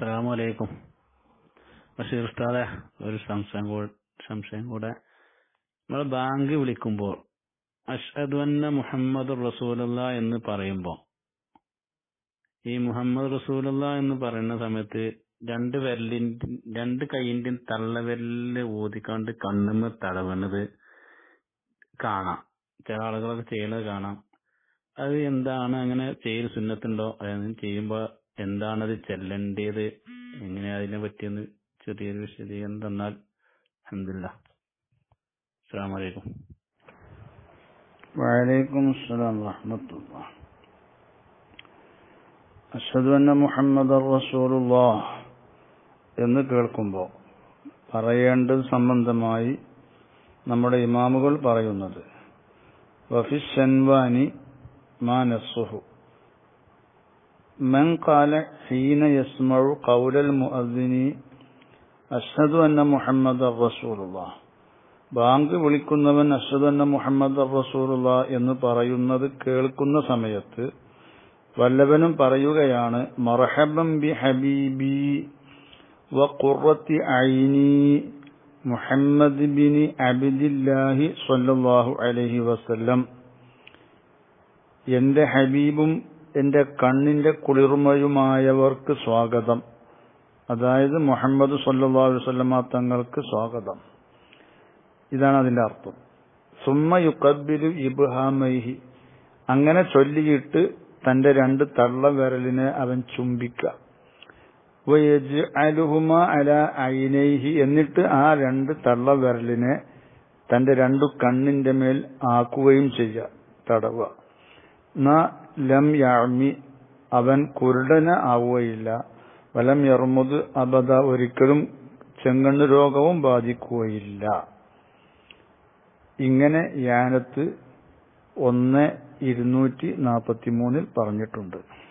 അസ്സലാമലൈക്കും ബഷീർ ഉസ്താദെ ഒരു സംശയം കൂടെ സംശയം കൂടെ നമ്മൾ ബാങ്ക് വിളിക്കുമ്പോൾ അഷ്ഹദു അന്ന മുഹമ്മദ് റസൂലുള്ള എന്ന് പറയുമ്പോൾ ഈ മുഹമ്മദ് റസൂലുള്ള എന്ന് പറയുന്ന സമയത്ത് രണ്ട് വിരലിന്റെ രണ്ട് കൈയിന്റെയും തള്ളവിരലില് ഊതിക്കൊണ്ട് കണ്ണുമ്മ തടവുന്നത് കാണാം ചില ആളുകളൊക്കെ ചെയ്യുന്നത് കാണാം അത് എന്താണ് അങ്ങനെ ചെയ്യൽ സുന്നത്തുണ്ടോ അതായത് ചെയ്യുമ്പോ എന്താണത് ചെല്ലേണ്ടത് എങ്ങനെ അതിനെ പറ്റിയൊന്ന് ചെറിയൊരു വിശദീകരണം തന്നാൽ അഹമ്മദില്ല അസ്സാം വലൈക്കും وعليكم السلام ورحمة الله അഷ്ഹദു അന്ന മുഹമ്മദ് റസൂലുള്ള എന്ന് കേൾക്കുമ്പോൾ പറയേണ്ടത് സംബന്ധമായി നമ്മുടെ ഇമാമുകൾ പറയുന്നത് വഫി ഷൻവാനി മാ നസ്സുഹു من قال حين يسمع قول المؤذن അഷ്ഹദു അന്ന മുഹമ്മദ് റസൂലുള്ള ബാങ്ക് വിളിക്കുന്നവൻ അഷ്ഹദു അന്ന മുഹമ്മദ് റസൂലുള്ള എന്ന് പറയുന്നത് കേൾക്കുന്ന സമയത്ത് വല്ലവനും പറയുകയാണ് മർഹബം ബി ഹബീബി വ ഖുറത്തി ഐനി മുഹമ്മദ് ബിൻ അബ്ദില്ലാഹി സ്വല്ലല്ലാഹു അലൈഹി വസല്ലം എന്റെ ഹബീബും എന്റെ കണ്ണിന്റെ കുളിർമയുമായവർക്ക് സ്വാഗതം അതായത് മുഹമ്മദ് സല്ലല്ലാഹു അലൈഹി വസല്ലമ തങ്ങൾക്ക് സ്വാഗതം ഇതാണ് അതിന്റെ അർത്ഥം സുമ്മ യുക്കബിലു ഇബ്ഹാമൈഹി അങ്ങനെ ചൊല്ലിയിട്ട് തന്റെ രണ്ട് തള്ളവിരലിനെ അവൻ ചുംബിക്കുക അലുഹുമ അല ഐനൈഹി എന്നിട്ട് ആ രണ്ട് തള്ളവിരലിനെ തന്റെ രണ്ടു കണ്ണിന്റെ മേൽ ആക്കുകയും ചെയ്യുക തടവുക ന ലം യാമി അവൻ കുരുടന ആവുകയില്ല വലം യർമുദ് അബദ ഒരിക്കലും ചെങ്കണ്ണ് രോഗവും ബാധിക്കുകയില്ല ഇങ്ങനെ യാനത്ത് ഒന്ന് ഇരുന്നൂറ്റി നാൽപ്പത്തി മൂന്നിൽ പറഞ്ഞിട്ടുണ്ട്